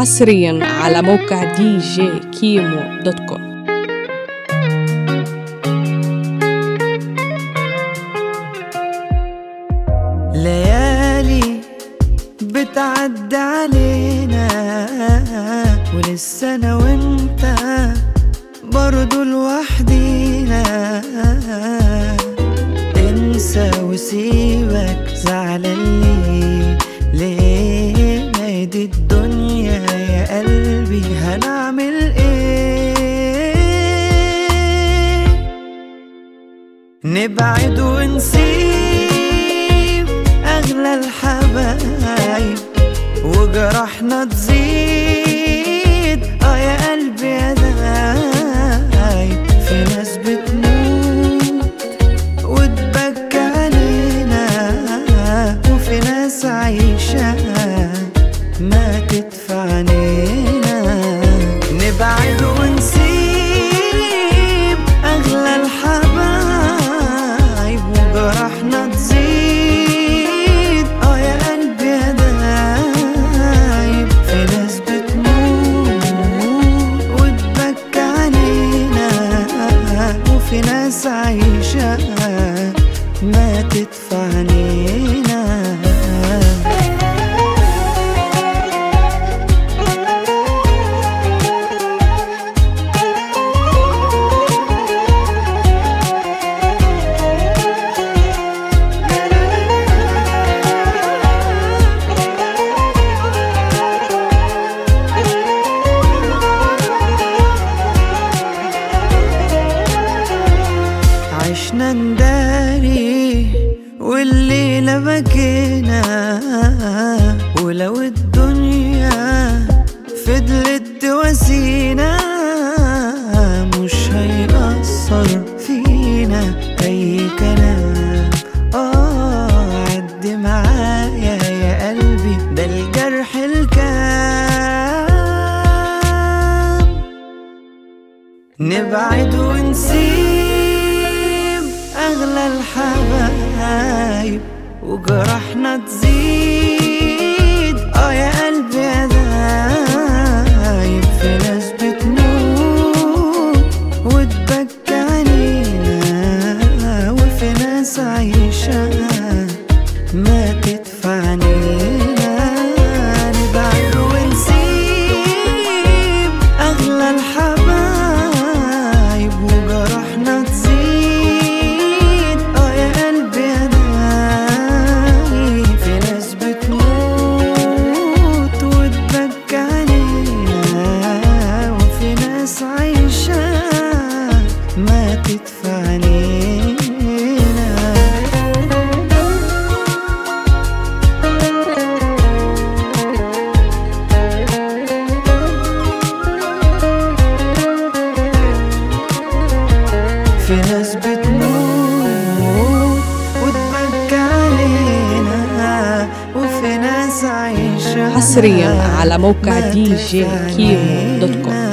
حصريا على موقع دي جي كيمو دوت كوم ليالي بتعدي علينا ولسه انا وانت برضو لوحدينا انسى وسيبك زعلان ليه ليه ما هي دي الدنيا يا قلبي هنعمل ايه نبعد ونسيب أغلى الحبايب وجرحنا تزيد اه يا قلبي يا دايب في ناس بتموت وتبكى علينا وفي ناس عايشة ما تدفعنينا نبعد ونسيب أغلى الحبايب وجرحنا تزيد اه يا قلبي يا دايب في ناس بتموت وتبكى علينا وفي ناس عايشة ما تدفعنينا عشنا نداري والليلة بكينا ولو الدنيا فضلت تواسينا مش هيأثر فينا أي كلام آه عد معايا يا قلبي ده الجرح الكام نبعد ونسيب أغلى الحبايب وجرحنا تزيد اه يا قلبي يا دايب في ناس بتموت وتبكى علينا وفي ناس عايشة ما تدفعنينا نبعد ونسيب أغلى الحبايب وجرحنا تزيد اه يا قلبي يا دايب في ناس بتموت وتبكى علينا وفي ناس عايشة ما تدفعنينا في ناس بتموت وتبكى علينا وفي ناس عايشة حصرياً على موقع DJ كيمو دوت كوم.